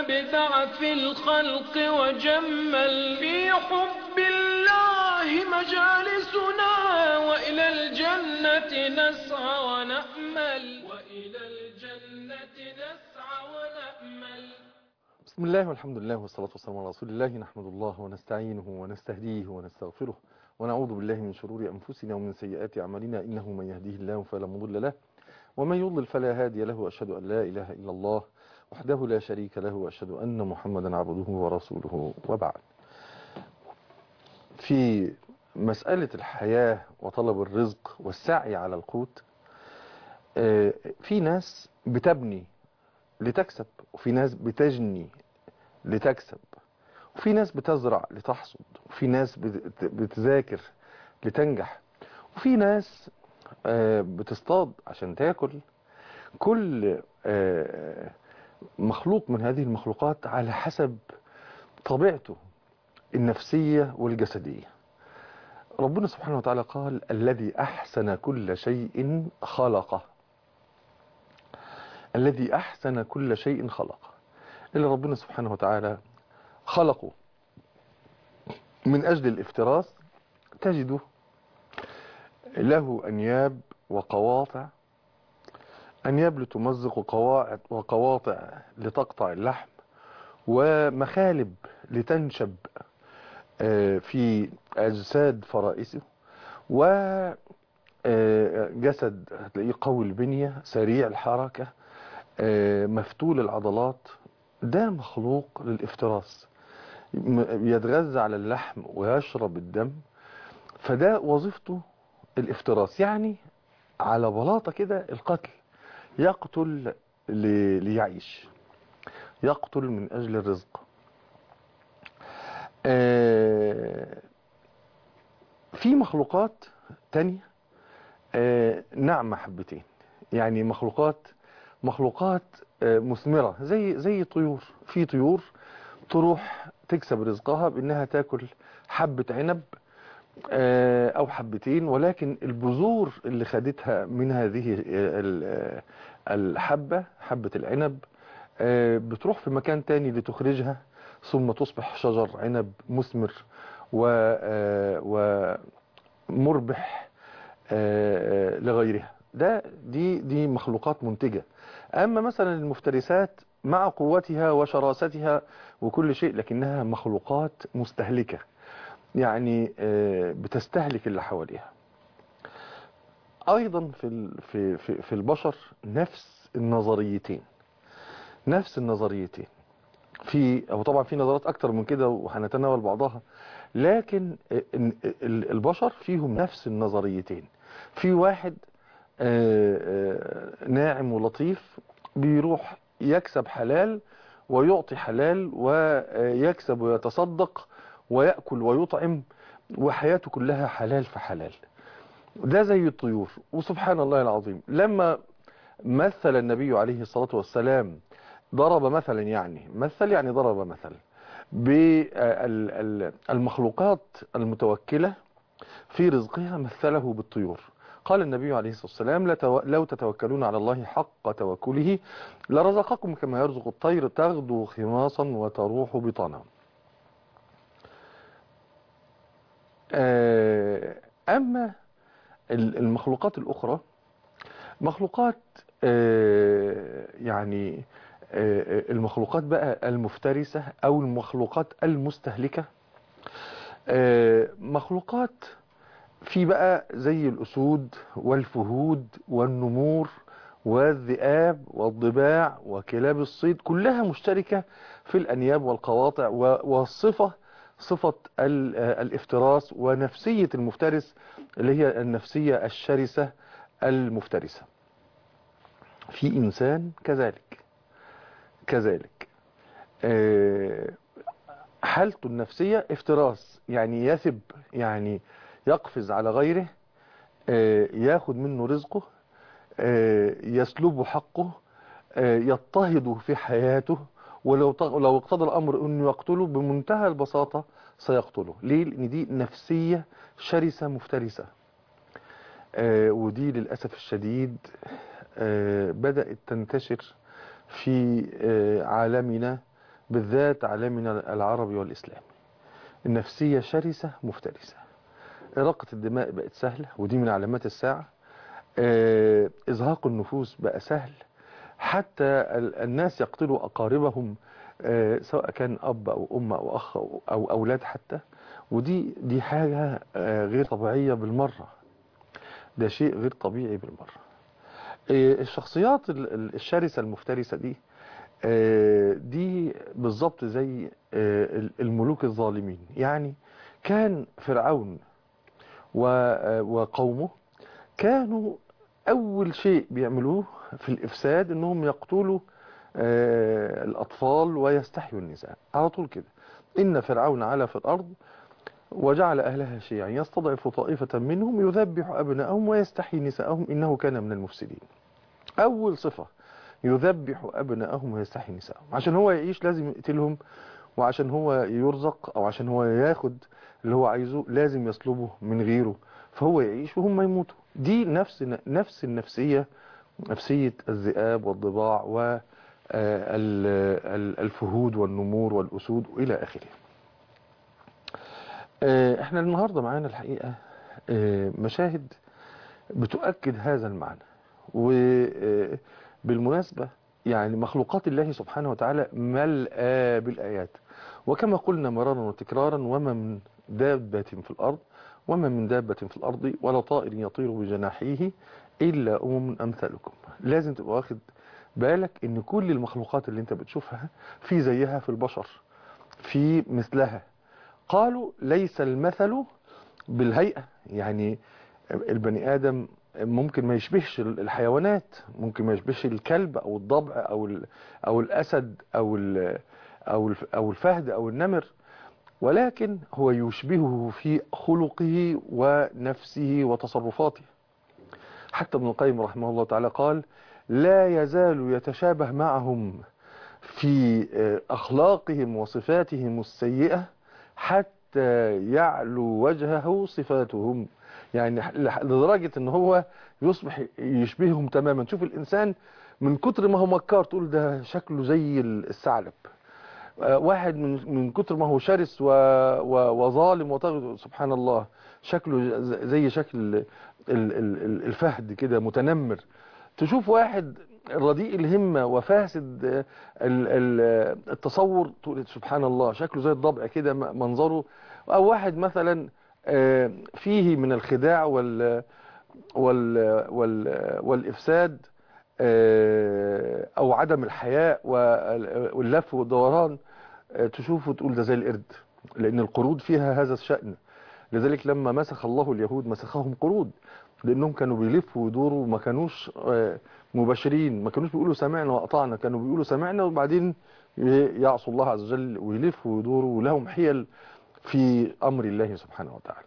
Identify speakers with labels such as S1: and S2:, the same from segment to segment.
S1: أبدع في الخلق وجمل في حب الله مجالسنا وإلى الجنة نسعى ونأمل وإلى الجنة نسعى ونأمل
S2: بسم الله والحمد لله والصلاة والسلام على رسول الله نحمد الله ونستعينه ونستهديه ونستغفره ونعوذ بالله من شرور أنفسنا ومن سيئات أعمالنا إنه من يهديه الله فلا مضل له ومن يضلل فلا هادي له وأشهد أن لا إله إلا الله وحده لا شريك له وأشهد أن محمدا عبده ورسوله وبعد في مسألة الحياة وطلب الرزق والسعي على القوت في ناس بتبني لتكسب وفي ناس بتجني لتكسب وفي ناس بتزرع لتحصد وفي ناس بتذاكر لتنجح وفي ناس بتصطاد عشان تاكل كل مخلوق من هذه المخلوقات على حسب طبيعته النفسية والجسدية ربنا سبحانه وتعالى قال الذي أحسن كل شيء خلقه الذي أحسن كل شيء خلقه اللي ربنا سبحانه وتعالى خلقه من أجل الافتراس تجده له أنياب وقواطع أنياب لتمزق وقواعد وقواطع لتقطع اللحم ومخالب لتنشب في أجساد فرائسه وجسد هتلاقيه قوي البنية سريع الحركة مفتول العضلات ده مخلوق للافتراس يتغذى على اللحم ويشرب الدم فده وظيفته الافتراس يعني على بلاطة كده القتل يقتل ليعيش يقتل من أجل الرزق في مخلوقات تانية ناعمة حبتين يعني مخلوقات مخلوقات مثمرة زي زي طيور في طيور تروح تكسب رزقها بانها تاكل حبة عنب او حبتين ولكن البذور اللي خدتها من هذه الحبة حبة العنب بتروح في مكان تاني لتخرجها ثم تصبح شجر عنب مثمر ومربح لغيرها ده دي دي مخلوقات منتجة اما مثلا المفترسات مع قوتها وشراستها وكل شيء لكنها مخلوقات مستهلكة يعني بتستهلك اللي حواليها ايضا في في في في البشر نفس النظريتين نفس النظريتين في او طبعا في نظرات اكتر من كده وهنتناول بعضها لكن البشر فيهم نفس النظريتين في واحد ناعم ولطيف بيروح يكسب حلال ويعطي حلال ويكسب ويتصدق ويأكل ويطعم وحياته كلها حلال في حلال ده زي الطيور وسبحان الله العظيم لما مثل النبي عليه الصلاة والسلام ضرب مثلا يعني مثل يعني ضرب مثلا بالمخلوقات المتوكلة في رزقها مثله بالطيور قال النبي عليه الصلاة والسلام لو تتوكلون على الله حق توكله لرزقكم كما يرزق الطير تغدو خماصا وتروح بطانا أما المخلوقات الأخرى مخلوقات يعني المخلوقات بقى المفترسة أو المخلوقات المستهلكة مخلوقات في بقى زي الأسود والفهود والنمور والذئاب والضباع وكلاب الصيد كلها مشتركة في الأنياب والقواطع والصفة صفة الافتراس ونفسية المفترس اللي هي النفسية الشرسة المفترسة في إنسان كذلك كذلك حالته النفسية افتراس يعني يثب يعني يقفز على غيره ياخد منه رزقه يسلبه حقه يضطهده في حياته ولو لو اقتضى الأمر أنه يقتله بمنتهى البساطة سيقتله ليه؟ لأن دي نفسية شرسة مفترسة ودي للأسف الشديد بدأت تنتشر في عالمنا بالذات عالمنا العربي والإسلامي النفسية شرسة مفترسة إراقة الدماء بقت سهلة ودي من علامات الساعة آه، إزهاق النفوس بقى سهل حتى ال- الناس يقتلوا أقاربهم آه، سواء كان أب أو أم أو أخ أو أو أولاد حتى ودي دي حاجة آه، غير طبيعية بالمرة ده شيء غير طبيعي بالمرة آه، الشخصيات ال- ال- الشرسة المفترسة دي آه، دي بالظبط زي آه، ال- الملوك الظالمين يعني كان فرعون و- آه، وقومه كانوا أول شيء بيعملوه في الإفساد إنهم يقتلوا آه، الأطفال ويستحيوا النساء على طول كده إن فرعون علا في الأرض وجعل أهلها شيعا يستضعف طائفة منهم يذبح أبناءهم ويستحيي نساءهم إنه كان من المفسدين أول صفة يذبح أبناءهم ويستحيي نساءهم عشان هو يعيش لازم يقتلهم وعشان هو يرزق أو عشان هو ياخد اللي هو عايزه لازم يصلبه من غيره فهو يعيش وهم يموتوا دي نفس نفس النفسية نفسية الذئاب والضباع والفهود والنمور والأسود وإلى آخره آه، احنا النهاردة معانا الحقيقة آه، مشاهد بتؤكد هذا المعنى وبالمناسبة يعني مخلوقات الله سبحانه وتعالى ملأى بالآيات وكما قلنا مرارا وتكرارا وما من دابة في الأرض وما من دابة في الأرض ولا طائر يطير بجناحيه إلا أمم أمثالكم لازم تبقى واخد بالك ان كل المخلوقات اللي انت بتشوفها في زيها في البشر في مثلها قالوا ليس المثل بالهيئة يعني البني آدم ممكن ما يشبهش الحيوانات ممكن ما يشبهش الكلب أو الضبع أو ال- أو الأسد أو ال- أو الف- أو الفهد أو النمر ولكن هو يشبهه في خلقه ونفسه وتصرفاته حتى ابن القيم رحمه الله تعالى قال لا يزال يتشابه معهم في آه، أخلاقهم وصفاتهم السيئة حتى يعلو وجهه صفاتهم يعني لح- لدرجة ان هو يصبح يشبههم تماما شوف الإنسان من كتر ما هو مكار تقول ده شكله زي الثعلب آه، واحد من من كتر ما هو شرس و- و- وظالم وطاغي سبحان الله شكله ز- زي شكل ال- ال- ال- الفهد كده متنمر تشوف واحد رديء الهمة وفاسد آه، ال- ال- التصور تقول سبحان الله شكله زي الضبع كده م- منظره أو واحد مثلا آه، فيه من الخداع وال وال وال والإفساد آه، أو عدم الحياء وال- واللف والدوران آه، تشوفه تقول ده زي القرد لأن القرود فيها هذا الشأن لذلك لما مسخ الله اليهود مسخهم قرود لأنهم كانوا بيلفوا ويدوروا وما كانوش آه، مباشرين ما كانوش بيقولوا سمعنا وأطعنا كانوا بيقولوا سمعنا وبعدين ي- يعصوا الله عز وجل ويلفوا ويدوروا ولهم حيل في أمر الله سبحانه وتعالى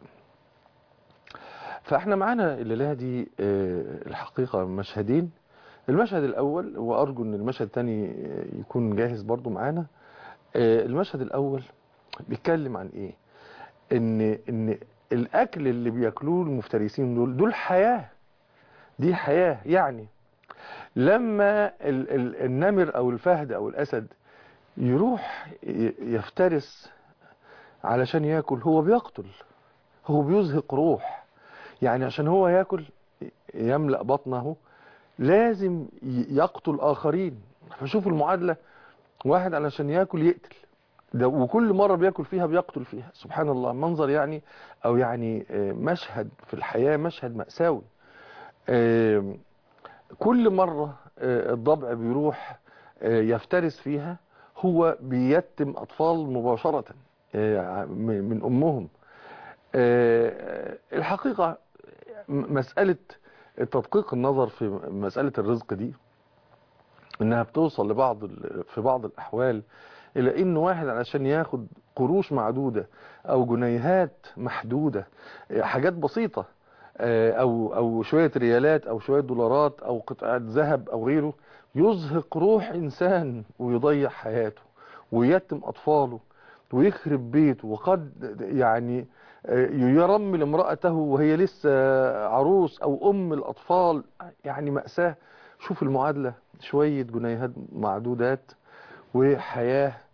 S2: فاحنا معانا الليلة دي آه، الحقيقة مشهدين المشهد الأول وأرجو أن المشهد الثاني يكون جاهز برضو معانا آه، المشهد الأول بيتكلم عن إيه إن إن الأكل اللي بياكلوه المفترسين دول دول حياة دي حياة يعني لما ال ال النمر أو الفهد أو الأسد يروح ي- يفترس علشان ياكل هو بيقتل هو بيزهق روح يعني عشان هو ياكل يملأ بطنه لازم ي- يقتل آخرين فشوف المعادلة واحد علشان ياكل يقتل ده وكل مرة بياكل فيها بيقتل فيها سبحان الله منظر يعني أو يعني آه، مشهد في الحياة مشهد مأساوي آه، كل مرة آه، الضبع بيروح آه، يفترس فيها هو بيتم أطفال مباشرة آه، من من أمهم آه، الحقيقة م- مسألة تدقيق النظر في مسألة الرزق دي انها بتوصل لبعض ال- في بعض الاحوال الى ان واحد علشان ياخد قروش معدودة او جنيهات محدودة حاجات بسيطة آه، او او شوية ريالات او شوية دولارات او قطعة ذهب او غيره يزهق روح انسان ويضيع حياته ويتم اطفاله ويخرب بيته وقد يعني آه، يرمل امرأته وهي لسه عروس او ام الاطفال يعني مأساة شوف المعادلة شوية جنيهات معدودات وحياة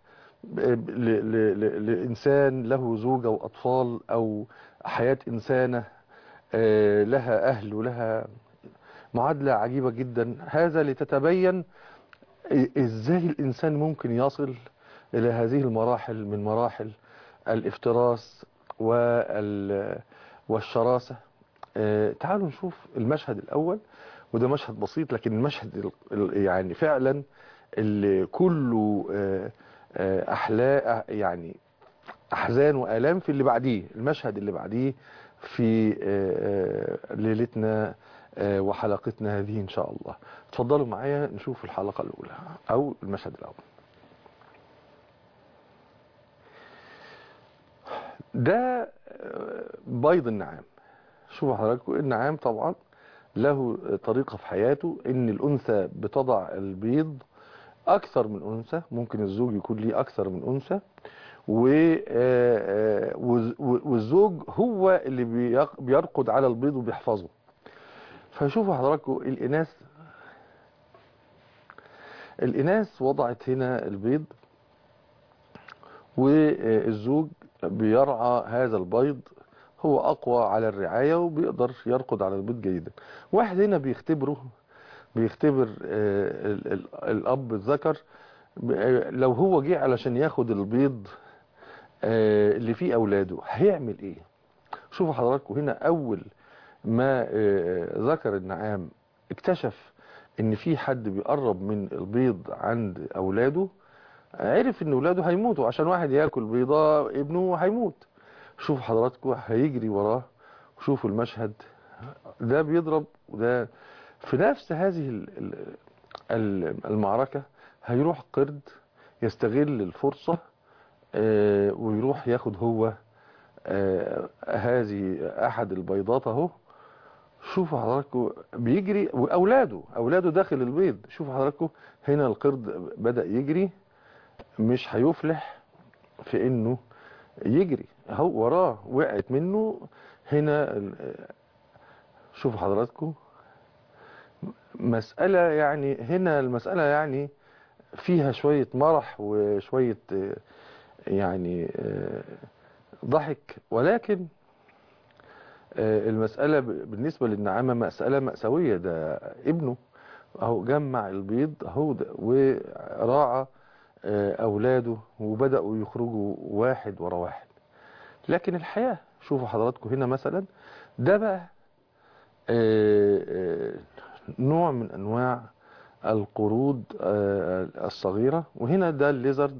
S2: ب- ل- ل- ل- لإنسان له زوجة وأطفال أو حياة إنسانة آه، لها أهل ولها معادلة عجيبة جدا هذا لتتبين إ- إزاي الإنسان ممكن يصل إلى هذه المراحل من مراحل الافتراس وال- والشراسة آه، تعالوا نشوف المشهد الأول وده مشهد بسيط لكن المشهد ال- ال- يعني فعلا اللي كله آه، آه، أحلاء يعني أحزان وآلام في اللي بعديه المشهد اللي بعديه في آه، آه، ليلتنا آه، وحلقتنا هذه إن شاء الله اتفضلوا معايا نشوف الحلقة الأولى أو المشهد الأول ده آه، بيض النعام شوفوا حضراتكم النعام طبعا له طريقة في حياته ان الانثى بتضع البيض اكثر من انثى ممكن الزوج يكون ليه اكثر من انثى و- آه، آه، والز- والزوج هو اللي بيق- بيرقد على البيض وبيحفظه فشوفوا حضراتكم الاناث الاناث وضعت هنا البيض والزوج بيرعى هذا البيض هو أقوى على الرعاية وبيقدر يرقد على البيض جيدا واحد هنا بيختبره بيختبر آه، ال- ال- الأب الذكر ب- آه، لو هو جه علشان ياخد البيض آه، اللي فيه أولاده هيعمل إيه شوفوا حضراتكم هنا أول ما آه، ذكر النعام اكتشف ان في حد بيقرب من البيض عند اولاده عرف ان اولاده هيموتوا عشان واحد ياكل بيضة ابنه هيموت شوفوا حضراتكم هيجري وراه وشوفوا المشهد ده بيضرب وده في نفس هذه ال- ال- ال- المعركة هيروح قرد يستغل الفرصة آه، ويروح ياخد هو آه، هذه احد البيضات اهو شوفوا حضراتكم بيجري واولاده اولاده داخل البيض شوفوا حضراتكم هنا القرد بدأ يجري مش هيفلح في انه يجري اهو وراه وقعت منه هنا ال- شوفوا حضراتكم مسألة يعني هنا المسألة يعني فيها شوية مرح وشوية آه، يعني آه، ضحك ولكن آه، المسألة ب- بالنسبة للنعامة مسألة مأساوية ده ابنه اهو جمع البيض اهو ده وراعى آه، اولاده وبدأوا يخرجوا واحد ورا واحد لكن الحياة شوفوا حضراتكم هنا مثلا ده بقى آه، آه، نوع من انواع القرود آه، الصغيرة وهنا ده الليزرد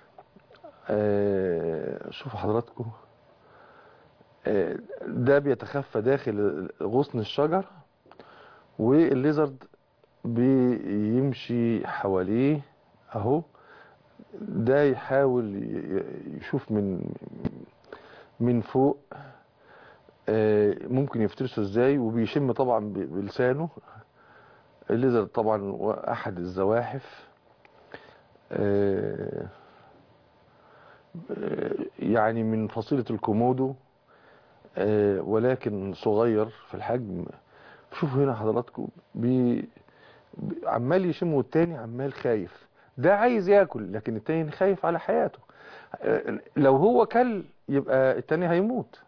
S2: آه، شوفوا حضراتكم آه، ده بيتخفى داخل غصن الشجر والليزرد بيمشي حواليه اهو ده يحاول ي- يشوف من من فوق آه، ممكن يفترسه ازاي وبيشم طبعا ب- بلسانه الليزرد طبعا هو احد الزواحف آه، آه، يعني من فصيلة الكومودو آه، ولكن صغير في الحجم شوفوا هنا حضراتكم بي بي- عمال يشم والتاني عمال خايف ده عايز ياكل لكن التاني خايف على حياته آه، لو هو كل يبقى التاني هيموت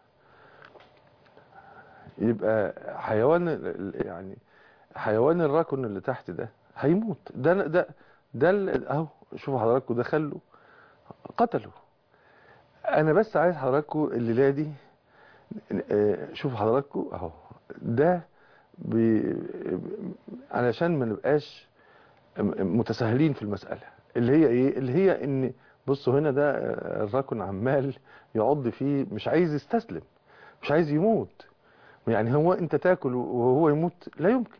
S2: يبقى حيوان ال- ال- يعني حيوان الراكن اللي تحت ده هيموت ده ده ده ال- اهو شوفوا حضراتكم ده خله قتله انا بس عايز حضراتكم الليله دي آه، شوفوا حضراتكم اهو ده بي علشان ما نبقاش م- متساهلين في المسألة اللي هي ايه اللي هي ان بصوا هنا ده آه، الراكن عمال يعض فيه مش عايز يستسلم مش عايز يموت يعني هو انت تاكل وهو يموت لا يمكن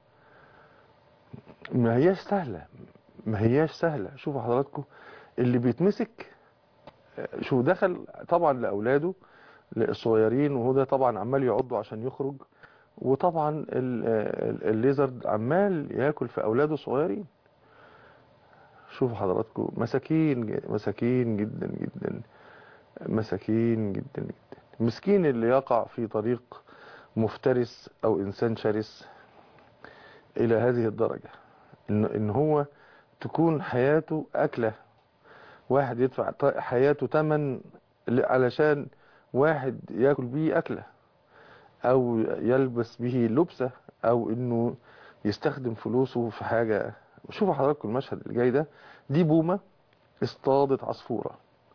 S2: ما هياش سهلة ما هياش سهلة شوفوا حضراتكم اللي بيتمسك آه، شوف دخل طبعا لأولاده الصغيرين وهو ده طبعا عمال يعضه عشان يخرج وطبعا ال- ال- الليزرد عمال ياكل في اولاده الصغيرين شوفوا حضراتكم مساكين ج- مساكين جدا جدا مساكين جدا جدا مسكين اللي يقع في طريق مفترس او انسان شرس الى هذه الدرجة ان, إن هو تكون حياته اكلة واحد يدفع ط- حياته تمن ل- علشان واحد ياكل بيه أكلة أو يلبس به لبسة أو إنه يستخدم فلوسه في حاجة شوفوا حضراتكم المشهد اللي جاي ده دي بومة اصطادت عصفورة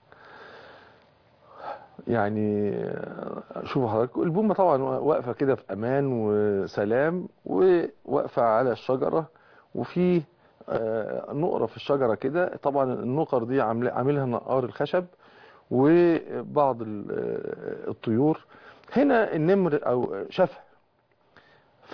S2: يعني شوفوا حضراتكم البومة طبعا واقفة كده في أمان وسلام وواقفة على الشجرة وفي آه، نقرة في الشجرة كده طبعا النقر دي عامل- عاملها نقار الخشب وبعض ال- آه، الطيور هنا النمر أو شافها ف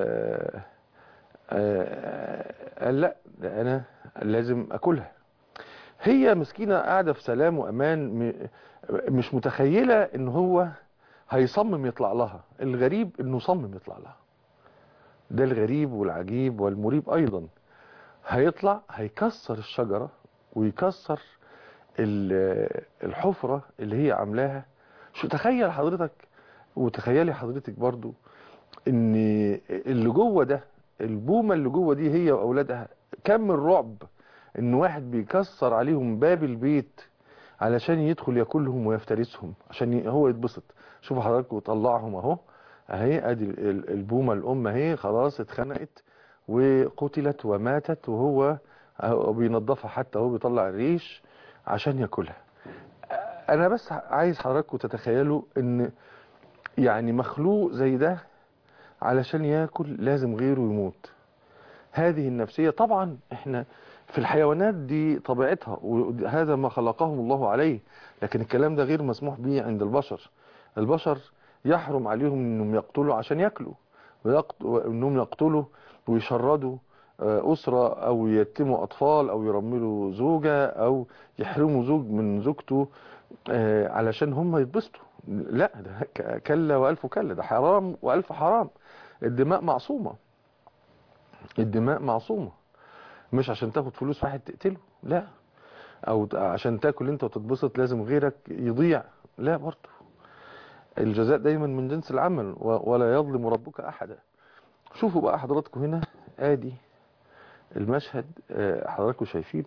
S2: آه، قال لا ده أنا لازم أكلها هي مسكينة قاعدة في سلام وأمان م- مش متخيلة إن هو هيصمم يطلع لها الغريب إنه صمم يطلع لها ده الغريب والعجيب والمريب أيضا هيطلع هيكسر الشجرة ويكسر ال- الحفرة اللي هي عاملاها شو تخيل حضرتك وتخيلي حضرتك برضو ان اللي جوه ده البومة اللي جوه دي هي واولادها كم الرعب ان واحد بيكسر عليهم باب البيت علشان يدخل ياكلهم ويفترسهم عشان ي- هو يتبسط شوفوا حضراتكم وطلعهم اهو اهي ادي ال- ال- البومة الام اهي خلاص اتخنقت وقتلت وماتت وهو أهو بينظفها حتى هو بيطلع الريش عشان ياكلها انا بس عايز حضراتكم تتخيلوا ان يعني مخلوق زي ده علشان ياكل لازم غيره يموت هذه النفسية طبعا احنا في الحيوانات دي طبيعتها وهذا ما خلقهم الله عليه لكن الكلام ده غير مسموح به عند البشر البشر يحرم عليهم انهم يقتلوا عشان ياكلوا ويقت- وانهم يقتلوا ويشردوا آه، أسرة أو يتموا أطفال أو يرملوا زوجة أو يحرموا زوج من زوجته آه، علشان هم يتبسطوا لا ده ك- كلا وألف كلا ده حرام وألف حرام الدماء معصومة الدماء معصومة مش عشان تاخد فلوس واحد تقتله لا او ت- عشان تاكل انت وتتبسط لازم غيرك يضيع لا برضه الجزاء دايما من جنس العمل و- ولا يظلم ربك احدا شوفوا بقى حضراتكم هنا ادي المشهد آه، حضراتكم شايفين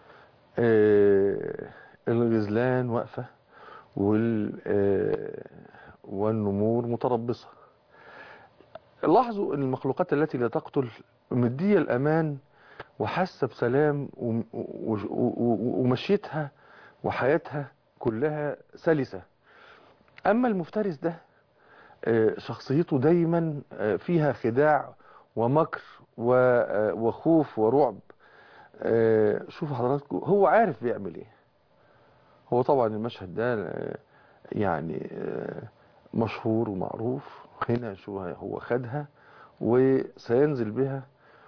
S2: آه، الغزلان واقفة وال آه، والنمور متربصة لاحظوا ان المخلوقات التي لا تقتل مدية الامان وحاسة بسلام وم- و- و- و- ومشيتها وحياتها كلها سلسة اما المفترس ده آه، شخصيته دايما آه، فيها خداع ومكر و- آه، وخوف ورعب آه، شوفوا حضراتكم هو عارف بيعمل ايه هو طبعا المشهد ده آه، يعني آه، مشهور ومعروف هنا شو هو خدها وسينزل بها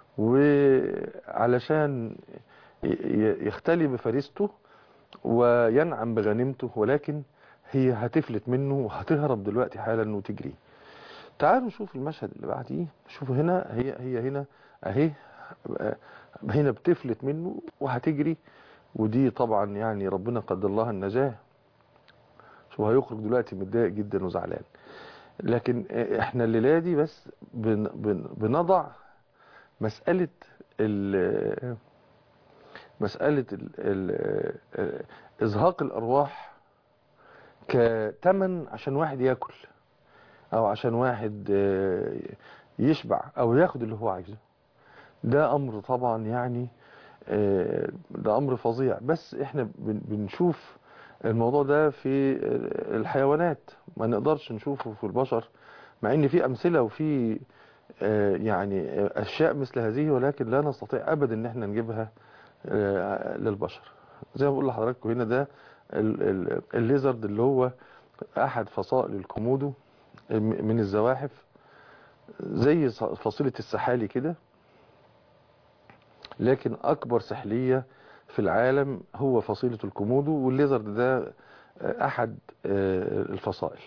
S2: وعلشان ي- ي- يختلي بفريسته وينعم بغنيمته ولكن هي هتفلت منه وهتهرب دلوقتي حالا وتجري تعالوا نشوف المشهد اللي بعديه شوفوا هنا هي هي هنا اهي آه، هنا بتفلت منه وهتجري ودي طبعا يعني ربنا قدر لها النجاة شو هيخرج دلوقتي متضايق جدا وزعلان لكن احنا الليلة دي بس بن بن بنضع مسألة ال مسألة ال ال إزهاق الأرواح كتمن عشان واحد ياكل أو عشان واحد آه، يشبع أو ياخد اللي هو عايزه ده أمر طبعا يعني آه، ده أمر فظيع بس احنا بن- بنشوف الموضوع ده في الحيوانات ما نقدرش نشوفه في البشر مع ان في امثله وفي آه، يعني آه، اشياء مثل هذه ولكن لا نستطيع ابدا ان احنا نجيبها آه، للبشر زي ما بقول لحضراتكم هنا ده ال- ال- الليزرد اللي هو احد فصائل الكومودو م- من الزواحف زي ص- فصيلة السحالي كده لكن اكبر سحلية في العالم هو فصيلة الكومودو والليزرد ده آه، احد آه، الفصائل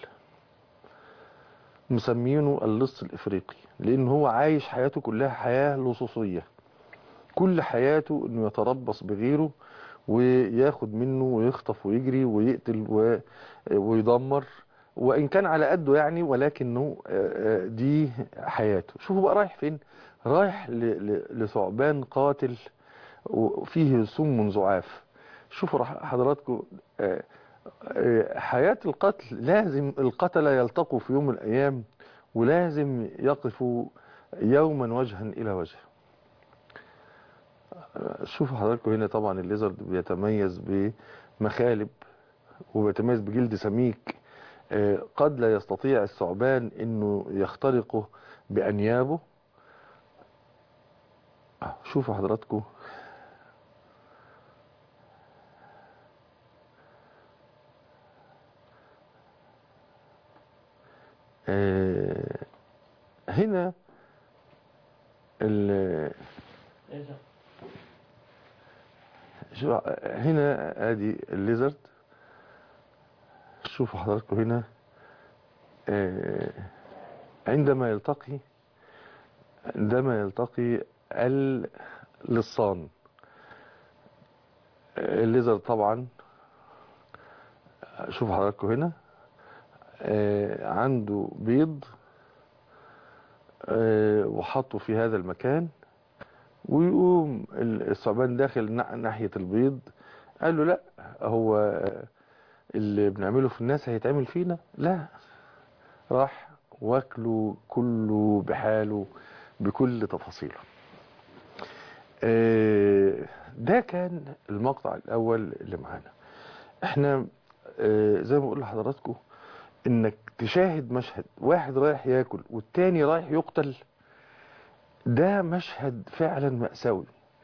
S2: مسمينه اللص الافريقي لان هو عايش حياته كلها حياة لصوصية كل حياته انه يتربص بغيره وياخد منه ويخطف ويجري ويقتل و- ويدمر وان كان على قده يعني ولكنه آه، آه، دي حياته شوفوا بقى رايح فين رايح ل- ل- لثعبان قاتل وفيه سم زعاف شوفوا رح- حضراتكم آه، آه، حياة القتل لازم القتلة يلتقوا في يوم من الأيام ولازم يقفوا يوما وجها إلى وجه آه، شوفوا حضراتكم هنا طبعا الليزرد بيتميز بمخالب وبيتميز بجلد سميك آه، قد لا يستطيع الثعبان انه يخترقه بانيابه آه، شوفوا حضراتكم آه، هنا ال- شو هنا ادي الليزرد شوفوا حضراتكم هنا آه، عندما يلتقي عندما يلتقي اللصان الليزر طبعا شوفوا حضراتكم هنا آه، عنده بيض آه، وحطه في هذا المكان ويقوم الثعبان داخل نا- ناحية البيض قال له لا هو آه، اللي بنعمله في الناس هيتعمل فينا لا راح واكله كله بحاله بكل تفاصيله آه، ده كان المقطع الاول اللي معانا احنا آه، زي ما بقول لحضراتكم انك تشاهد مشهد واحد رايح ياكل والتاني رايح يقتل ده مشهد فعلا مأساوي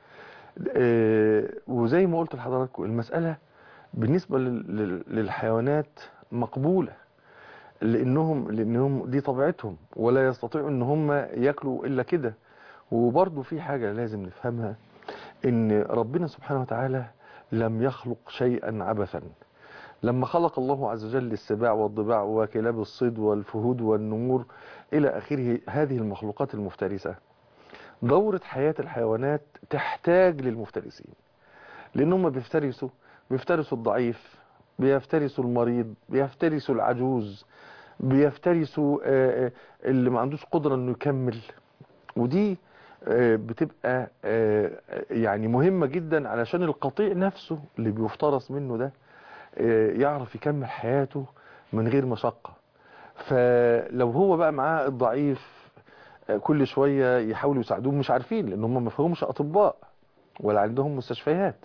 S2: آه، وزي ما قلت لحضراتكم المسألة بالنسبة لل- لل- للحيوانات مقبولة لانهم لانهم دي طبيعتهم ولا يستطيعوا ان هم ياكلوا الا كده وبرضه في حاجة لازم نفهمها ان ربنا سبحانه وتعالى لم يخلق شيئا عبثا لما خلق الله عز وجل السباع والضباع وكلاب الصيد والفهود والنمور الى اخره هذه المخلوقات المفترسة دورة حياة الحيوانات تحتاج للمفترسين لانهم بيفترسوا بيفترسوا الضعيف بيفترسوا المريض بيفترسوا العجوز بيفترسوا آه، آه، اللي ما عندوش قدرة انه يكمل ودي آه، بتبقى آه، يعني مهمة جدا علشان القطيع نفسه اللي بيفترس منه ده آه، يعرف يكمل حياته من غير مشقة فلو هو بقى معاه الضعيف آه، كل شوية يحاولوا يساعدوه مش عارفين لان هم ما فيهمش اطباء ولا عندهم مستشفيات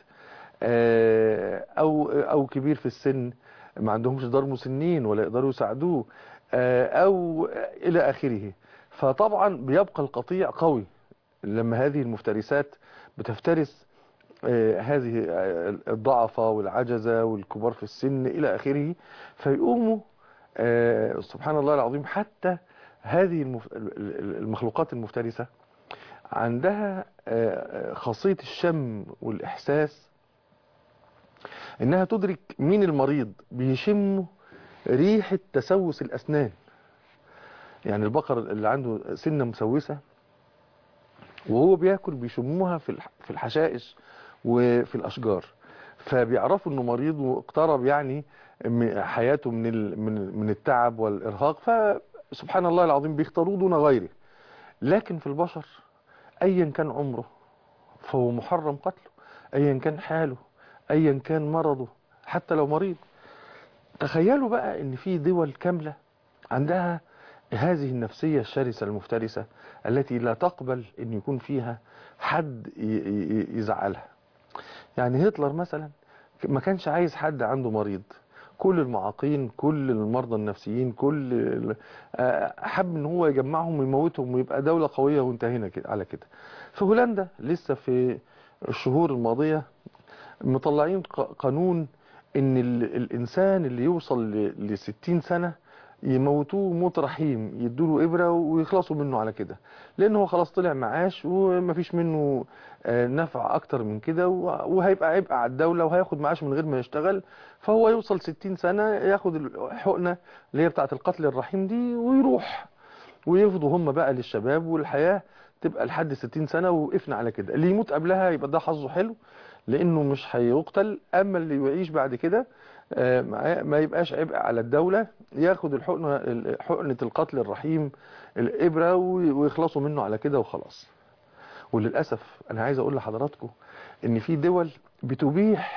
S2: آه، او او كبير في السن ما عندهمش دار مسنين ولا يقدروا يساعدوه آه، او الى اخره فطبعا بيبقى القطيع قوي لما هذه المفترسات بتفترس آه، هذه آه، الضعفة والعجزة والكبار في السن إلى آخره فيقوموا آه، سبحان الله العظيم حتى هذه المف- المخلوقات المفترسة عندها آه، خاصية الشم والإحساس إنها تدرك مين المريض بيشموا ريحة تسوس الأسنان يعني البقر اللي عنده سنة مسوسة وهو بياكل بيشموها في الح- في الحشائش وفي الاشجار فبيعرفوا انه مريض واقترب يعني م- حياته من ال- من من التعب والارهاق فسبحان الله العظيم بيختاروه دون غيره لكن في البشر ايا كان عمره فهو محرم قتله ايا كان حاله ايا كان مرضه حتى لو مريض تخيلوا بقى ان في دول كاملة عندها هذه النفسية الشرسة المفترسة التي لا تقبل ان يكون فيها حد ي- ي- يزعلها يعني هتلر مثلا ما كانش عايز حد عنده مريض كل المعاقين كل المرضى النفسيين كل ال- آه، حب ان هو يجمعهم ويموتهم ويبقى دولة قوية وانتهينا كده على كده في هولندا لسه في الشهور الماضية مطلعين ق- قانون ان ال- الانسان اللي يوصل ل 60 سنة يموتوه موت رحيم يدوله ابره ويخلصوا منه على كده لان هو خلاص طلع معاش ومفيش منه آه، نفع اكتر من كده و- وهيبقى عبء على الدوله وهياخد معاش من غير ما يشتغل فهو يوصل 60 سنه ياخد الحقنه اللي هي بتاعه القتل الرحيم دي ويروح ويفضوا هم بقى للشباب والحياه تبقى لحد 60 سنه ووقفنا على كده اللي يموت قبلها يبقى ده حظه حلو لانه مش هيقتل اما اللي يعيش بعد كده آه، ما ما يبقاش عبء على الدولة ياخد الحقنة حقنة القتل الرحيم الإبرة وي- ويخلصوا منه على كده وخلاص وللأسف أنا عايز أقول لحضراتكم إن في دول بتبيح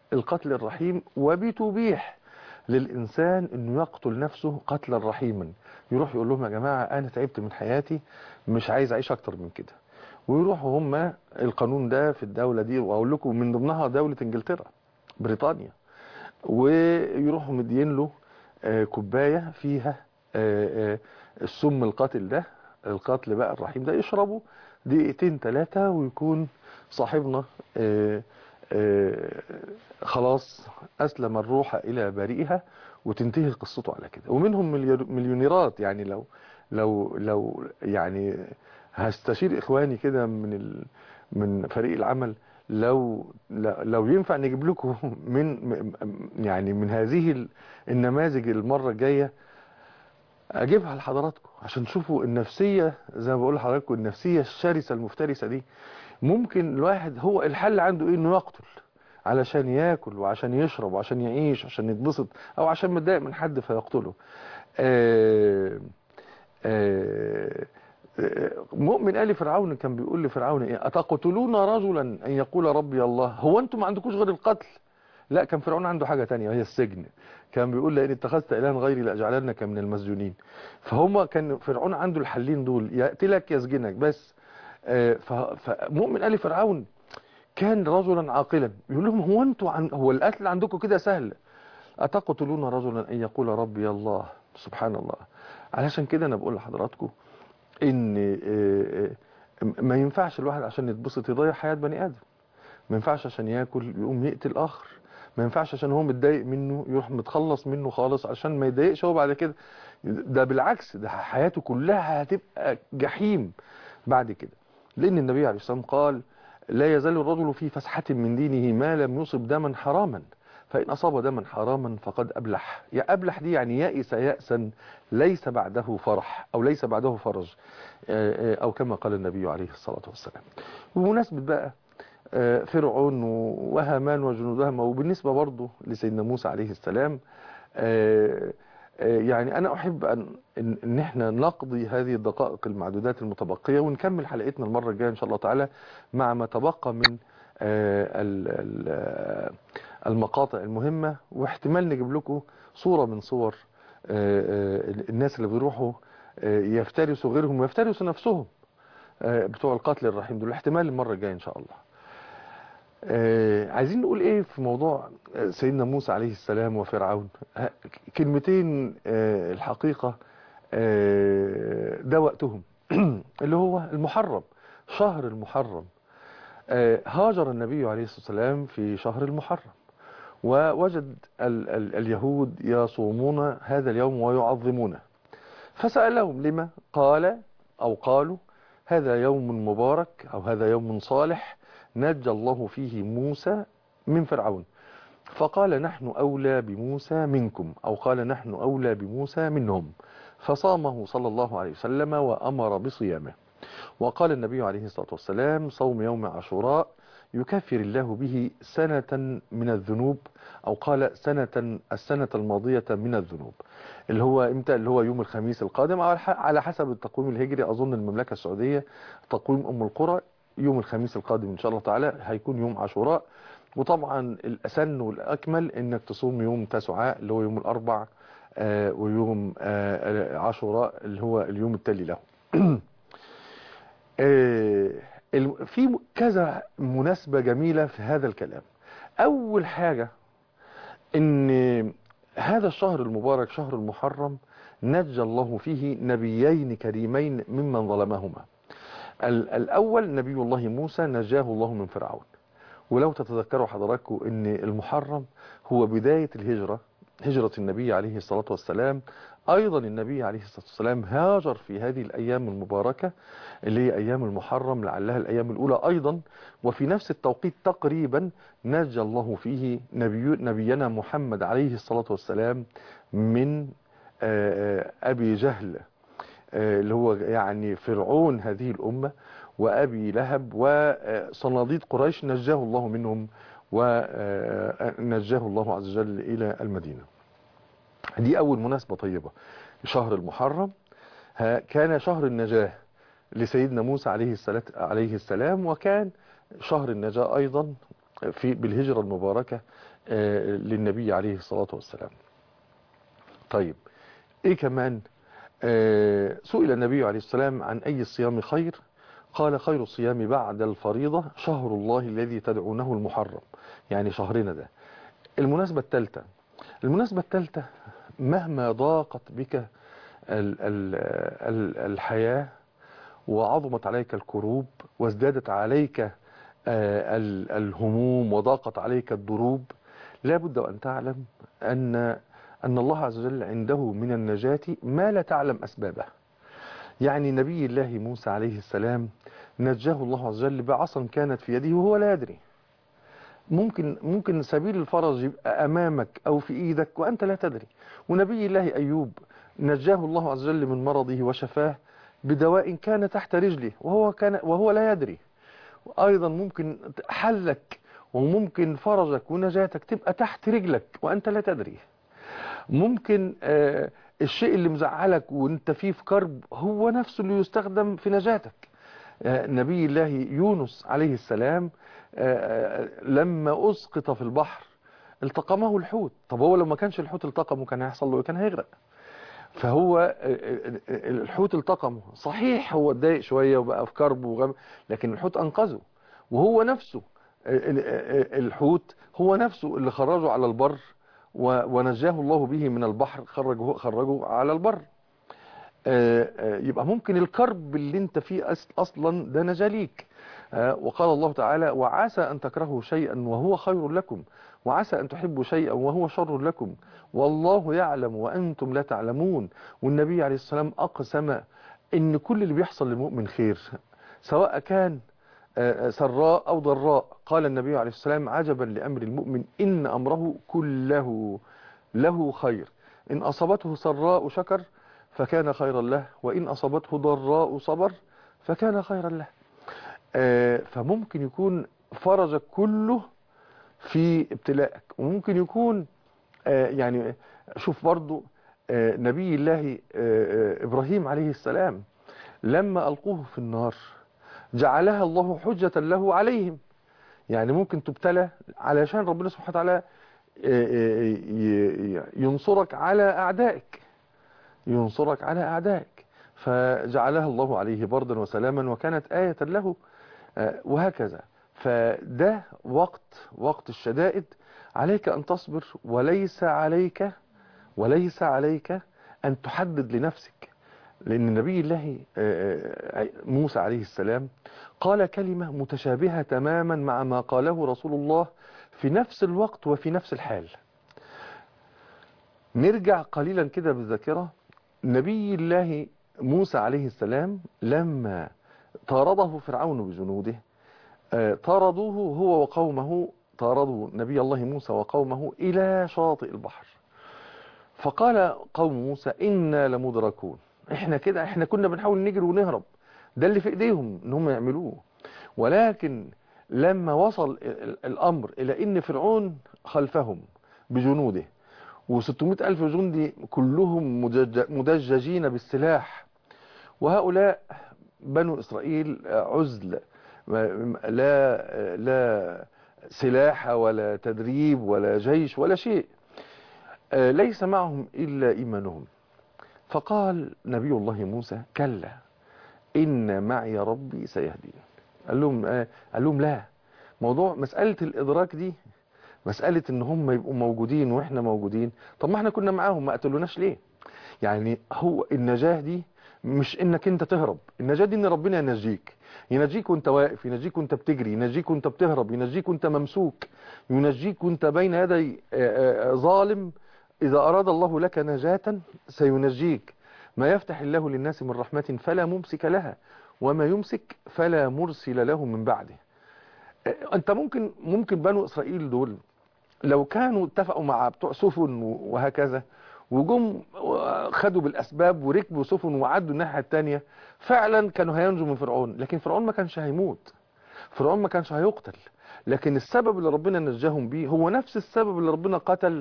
S2: القتل الرحيم وبتبيح للإنسان أنه يقتل نفسه قتلا رحيما يروح يقول لهم يا جماعة أنا تعبت من حياتي مش عايز أعيش أكتر من كده ويروحوا هم القانون ده في الدولة دي وأقول لكم من ضمنها دولة إنجلترا بريطانيا ويروحوا مدين له آه، كوباية فيها آه، آه، السم القاتل ده القتل بقى الرحيم ده يشربه دقيقتين ثلاثة ويكون صاحبنا آه، آه، خلاص أسلم الروح إلى بريئها وتنتهي قصته على كده ومنهم مليار- مليونيرات يعني لو لو لو يعني هستشير إخواني كده من ال من فريق العمل لو لو ينفع نجيب لكم من م- يعني من هذه ال- النماذج المرة الجاية اجيبها لحضراتكم عشان تشوفوا النفسية زي ما بقول لحضراتكم النفسية الشرسة المفترسة دي ممكن الواحد هو الحل عنده ايه انه يقتل علشان ياكل وعشان يشرب وعشان يعيش عشان يتبسط او عشان متضايق من حد فيقتله آه آه آه، مؤمن آل فرعون كان بيقول لفرعون ايه اتقتلون رجلا ان يقول ربي الله هو انتم ما عندكوش غير القتل لا كان فرعون عنده حاجة تانية وهي السجن كان بيقول لئن اتخذت إلها غيري لأجعلنك من المسجونين فهم كان فرعون عنده الحلين دول يقتلك يسجنك بس آه، ف- فمؤمن آل فرعون كان رجلا عاقلا يقول لهم هو انتوا عن هو القتل عندكم كده سهل أتقتلون رجلا أن يقول ربي الله سبحان الله علشان كده أنا بقول لحضراتكم إن آه، آه، ما ينفعش الواحد عشان يتبسط يضيع حياة بني آدم ما ينفعش عشان ياكل يقوم يقتل آخر ما ينفعش عشان هو متضايق منه يروح متخلص منه خالص عشان ما يضايقش هو بعد كده ده بالعكس ده حياته كلها هتبقى جحيم بعد كده لأن النبي عليه الصلاة والسلام قال لا يزال الرجل في فسحة من دينه ما لم يصب دما حراما فإن أصاب دما حراما فقد أبلح يا أبلح دي يعني يأس يأسا ليس بعده فرح أو ليس بعده فرج آه، آه، أو كما قال النبي عليه الصلاة والسلام بمناسبة بقى آه، فرعون وهامان وجنودهما وبالنسبة برضه لسيدنا موسى عليه السلام آه، آه، يعني أنا أحب أن إن إن إحنا نقضي هذه الدقائق المعدودات المتبقية ونكمل حلقتنا المرة الجاية إن شاء الله تعالى مع ما تبقى من آه، ال- ال- آه، المقاطع المهمة واحتمال نجيب لكم صورة من صور آه، آه، الناس اللي بيروحوا آه، يفترسوا غيرهم ويفترسوا نفسهم آه، بتوع القتل الرحيم دول احتمال المرة الجاية إن شاء الله آه، عايزين نقول ايه في موضوع آه، سيدنا موسى عليه السلام وفرعون ه- كلمتين آه، الحقيقة آه، ده وقتهم اللي هو المحرم شهر المحرم آه، هاجر النبي عليه الصلاة والسلام في شهر المحرم ووجد ال ال اليهود يصومون هذا اليوم ويعظمونه فسألهم لما قال أو قالوا هذا يوم مبارك أو هذا يوم صالح نجى الله فيه موسى من فرعون فقال نحن أولى بموسى منكم أو قال نحن أولى بموسى منهم فصامه صلى الله عليه وسلم وأمر بصيامه وقال النبي عليه الصلاة والسلام صوم يوم عاشوراء يكفر الله به سنة من الذنوب أو قال سنة السنة الماضية من الذنوب اللي هو امتى اللي هو يوم الخميس القادم أو على حسب التقويم الهجري أظن المملكة السعودية تقويم أم القرى يوم الخميس القادم إن شاء الله تعالى هيكون يوم عاشوراء وطبعا الأسن والأكمل إنك تصوم يوم تسعاء اللي هو يوم الأربع آه ويوم آه عاشوراء اللي هو اليوم التالي له آه في كذا مناسبة جميلة في هذا الكلام أول حاجة إن هذا الشهر المبارك شهر المحرم نجى الله فيه نبيين كريمين ممن ظلمهما الأول نبي الله موسى نجاه الله من فرعون ولو تتذكروا حضراتكم ان المحرم هو بداية الهجرة هجرة النبي عليه الصلاة والسلام أيضا النبي عليه الصلاة والسلام هاجر في هذه الأيام المباركة اللي هي أيام المحرم لعلها الأيام الأولى أيضا وفي نفس التوقيت تقريبا نجى الله فيه نبي نبينا محمد عليه الصلاة والسلام من أبي جهل اللي هو يعني فرعون هذه الأمة وأبي لهب وصناديد قريش نجاه الله منهم ونجاه الله عز وجل إلى المدينة دي أول مناسبة طيبة شهر المحرم كان شهر النجاة لسيدنا موسى عليه السلام, عليه السلام وكان شهر النجاة أيضا في بالهجرة المباركة للنبي عليه الصلاة والسلام طيب ايه كمان سئل النبي عليه السلام عن اي الصيام خير قال خير الصيام بعد الفريضة شهر الله الذي تدعونه المحرم يعني شهرنا ده المناسبة الثالثة المناسبة الثالثة مهما ضاقت بك ال ال ال الحياة وعظمت عليك الكروب وازدادت عليك الهموم وضاقت عليك الدروب لا بد أن تعلم أن أن الله عز وجل عنده من النجاة ما لا تعلم أسبابه يعني نبي الله موسى عليه السلام نجاه الله عز وجل بعصا كانت في يده وهو لا يدري ممكن ممكن سبيل الفرج يبقى أمامك أو في إيدك وأنت لا تدري ونبي الله أيوب نجاه الله عز وجل من مرضه وشفاه بدواء كان تحت رجله وهو كان وهو لا يدري أيضا ممكن حلك وممكن فرجك ونجاتك تبقى تحت رجلك وأنت لا تدري ممكن آه الشيء اللي مزعلك وانت فيه في كرب هو نفسه اللي يستخدم في نجاتك آه نبي الله يونس عليه السلام آه لما أسقط في البحر التقمه الحوت طب هو لو ما كانش الحوت التقمه كان هيحصل له كان هيغرق فهو الحوت التقمه صحيح هو اتضايق شوية وبقى في كرب وغم لكن الحوت أنقذه وهو نفسه الحوت هو نفسه اللي خرجه على البر ونجاه الله به من البحر خرجه, خرجه على البر يبقى ممكن الكرب اللي انت فيه اصلا ده نجا ليك وقال الله تعالى وعسى ان تكرهوا شيئا وهو خير لكم وعسى ان تحبوا شيئا وهو شر لكم والله يعلم وانتم لا تعلمون والنبي عليه السلام اقسم ان كل اللي بيحصل للمؤمن خير سواء كان سراء أو ضراء قال النبي عليه السلام عجبا لأمر المؤمن إن أمره كله له خير إن أصابته سراء شكر فكان خيرا له وإن أصابته ضراء صبر فكان خيرا له فممكن يكون فرجك كله في ابتلاءك وممكن يكون يعني شوف برضو نبي الله إبراهيم عليه السلام لما ألقوه في النار جعلها الله حجة له عليهم يعني ممكن تبتلى علشان ربنا سبحانه وتعالى ينصرك على أعدائك ينصرك على أعدائك فجعلها الله عليه بردا وسلاما وكانت آية له وهكذا فده وقت وقت الشدائد عليك أن تصبر وليس عليك وليس عليك أن تحدد لنفسك لأن نبي الله موسى عليه السلام قال كلمة متشابهة تماما مع ما قاله رسول الله في نفس الوقت وفي نفس الحال نرجع قليلا كده بالذاكرة نبي الله موسى عليه السلام لما طارده فرعون بجنوده طاردوه هو وقومه طاردوا نبي الله موسى وقومه إلى شاطئ البحر فقال قوم موسى إنا لمدركون احنا كده احنا كنا بنحاول نجري ونهرب ده اللي في ايديهم ان هم يعملوه ولكن لما وصل الامر الى ان فرعون خلفهم بجنوده و600 الف جندي كلهم مدججين بالسلاح وهؤلاء بنو اسرائيل عزل لا لا سلاح ولا تدريب ولا جيش ولا شيء ليس معهم الا ايمانهم فقال نبي الله موسى كلا إن معي ربي سيهدين قال لهم, آه قال لهم لا موضوع مسألة الإدراك دي مسألة إن هم يبقوا موجودين وإحنا موجودين طب ما إحنا كنا معاهم ما قتلوناش ليه يعني هو النجاة دي مش إنك أنت تهرب النجاة دي إن ربنا ينجيك ينجيك وانت واقف ينجيك وانت بتجري ينجيك وانت بتهرب ينجيك وانت ممسوك ينجيك وانت بين يدي ظالم إذا أراد الله لك نجاة سينجيك ما يفتح الله للناس من رحمة فلا ممسك لها وما يمسك فلا مرسل له من بعده أنت ممكن ممكن بنو إسرائيل دول لو كانوا اتفقوا مع بتوع سفن وهكذا وجم خدوا بالأسباب وركبوا سفن وعدوا الناحية التانية فعلا كانوا هينجوا من فرعون لكن فرعون ما كانش هيموت فرعون ما كانش هيقتل لكن السبب اللي ربنا نجاهم بيه هو نفس السبب اللي ربنا قتل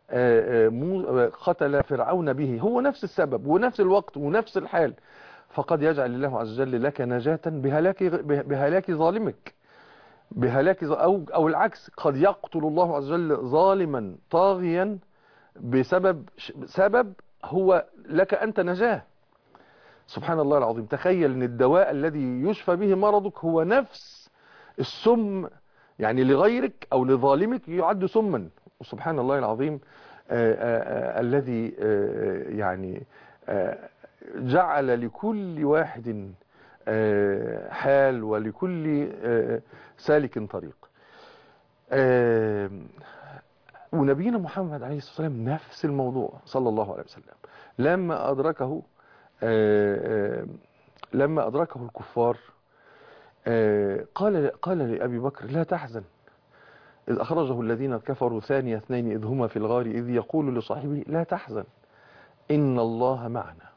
S2: قتل فرعون به هو نفس السبب ونفس الوقت ونفس الحال فقد يجعل الله عز وجل لك نجاة بهلاك, بهلاك ظالمك بهلاك ظ- أو, أو العكس قد يقتل الله عز وجل ظالما طاغيا بسبب ش- سبب هو لك أنت نجاه سبحان الله العظيم تخيل ان الدواء الذي يشفى به مرضك هو نفس السم يعني لغيرك او لظالمك يعد سما وسبحان الله العظيم آه، آه، آه، الذي آه، يعني آه، جعل لكل واحد آه، حال ولكل آه، سالك طريق آه، ونبينا محمد عليه الصلاة والسلام نفس الموضوع صلى الله عليه وسلم لما أدركه آه، آه، لما أدركه الكفار آه، قال قال لأبي بكر لا تحزن إذ أخرجه الذين كفروا ثاني اثنين إذ هما في الغار إذ يقول لصاحبه لا تحزن إن الله معنا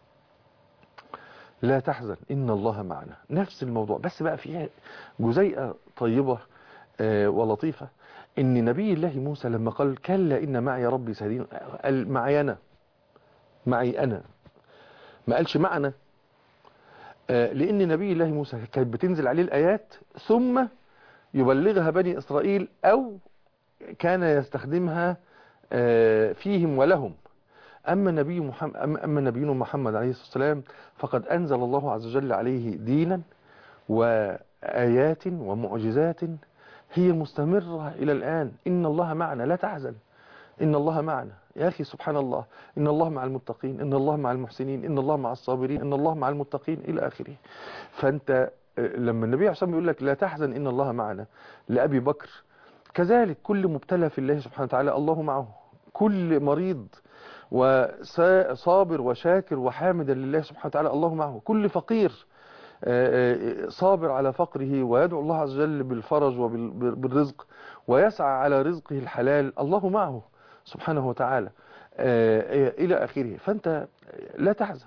S2: لا تحزن إن الله معنا نفس الموضوع بس بقى فيها جزيئة طيبة آه، ولطيفة إن نبي الله موسى لما قال كلا إن معي ربي سيهدين قال معي أنا معي أنا ما قالش معنا آه، لأن نبي الله موسى كانت بتنزل عليه الآيات ثم يبلغها بني إسرائيل أو كان يستخدمها آه، فيهم ولهم أما نبي محمد أما أما نبينا محمد عليه الصلاة والسلام فقد أنزل الله عز وجل عليه دينا وآيات ومعجزات هي مستمرة إلى الآن إن الله معنا لا تحزن إن الله معنا يا أخي سبحان الله إن الله مع المتقين إن الله مع المحسنين إن الله مع الصابرين إن الله مع المتقين إلى آخره فأنت آه، لما النبي عليه الصلاة والسلام يقول لك لا تحزن إن الله معنا لأبي بكر كذلك كل مبتلى في الله سبحانه وتعالى الله معه كل مريض وصابر وشاكر وحامدا لله سبحانه وتعالى الله معه كل فقير آه، آه، صابر على فقره ويدعو الله عز وجل بالفرج وبالرزق ويسعى على رزقه الحلال الله معه سبحانه وتعالى آه، آه، إلى آخره فأنت لا تحزن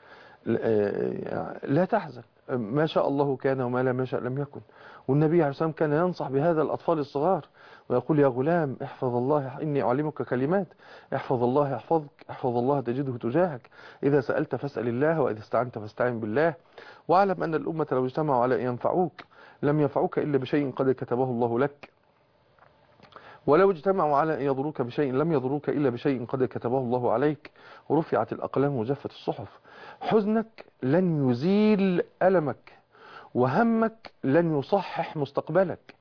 S2: آه، لا تحزن ما شاء الله كان وما لم يشاء لم يكن والنبي عليه الصلاة والسلام كان ينصح بهذا الأطفال الصغار ويقول يا غلام احفظ الله إني أعلمك كلمات احفظ الله يحفظك احفظ الله تجده تجاهك إذا سألت فاسأل الله وإذا استعنت فاستعن بالله واعلم أن الأمة لو اجتمعوا على أن ينفعوك لم ينفعوك إلا بشيء قد كتبه الله لك ولو اجتمعوا على أن يضروك بشيء لم يضروك إلا بشيء قد كتبه الله عليك ورفعت الأقلام وجفت الصحف حزنك لن يزيل ألمك وهمك لن يصحح مستقبلك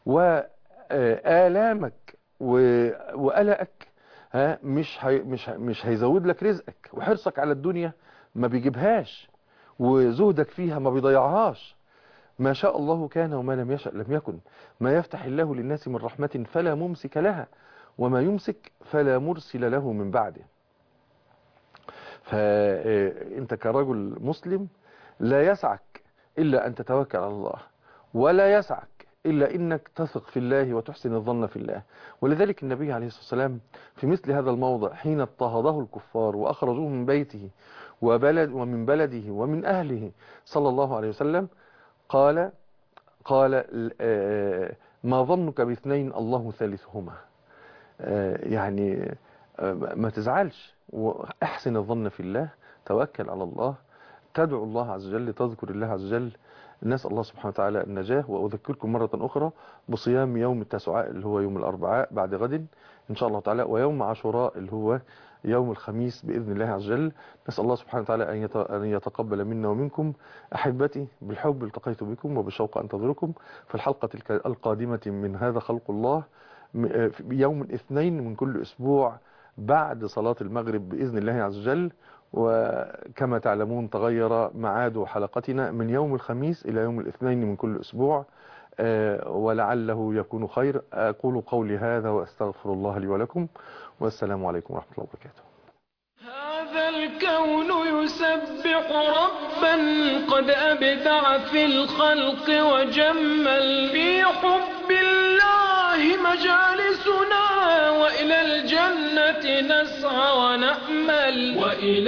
S2: وآلامك وقلقك ها مش هي مش هي- مش هيزود لك رزقك وحرصك على الدنيا ما بيجيبهاش وزهدك فيها ما بيضيعهاش ما شاء الله كان وما لم يشأ لم يكن ما يفتح الله للناس من رحمة فلا ممسك لها وما يمسك فلا مرسل له من بعده فأنت كرجل مسلم لا يسعك إلا أن تتوكل على الله ولا يسعك إلا إنك تثق في الله وتحسن الظن في الله ولذلك النبي عليه الصلاة والسلام في مثل هذا الموضع حين اضطهده الكفار وأخرجوه من بيته وبلد ومن بلده ومن أهله صلى الله عليه وسلم قال قال آه، ما ظنك باثنين الله ثالثهما آه، يعني آه، ما تزعلش واحسن الظن في الله توكل على الله تدعو الله عز وجل تذكر الله عز وجل نسأل الله سبحانه وتعالى النجاة وأذكركم مرة أخرى بصيام يوم التسعاء اللي هو يوم الأربعاء بعد غد إن شاء الله تعالى ويوم عاشوراء اللي هو يوم الخميس بإذن الله عز وجل نسأل الله سبحانه وتعالى أن يت- أن يتقبل منا ومنكم أحبتي بالحب التقيت بكم وبالشوق أنتظركم في الحلقة الك- القادمة من هذا خلق الله م- آه، في يوم الاثنين من كل أسبوع بعد صلاة المغرب بإذن الله عز وجل وكما تعلمون تغير معاد حلقتنا من يوم الخميس إلى يوم الاثنين من كل أسبوع آه، ولعله يكون خير أقول قولي هذا وأستغفر الله لي ولكم والسلام عليكم ورحمة الله وبركاته
S1: هذا الكون يسبح ربا قد أبدع في الخلق وجمل في حب الله مجالسنا وإلى الجنة نسعى ونأمل وإلى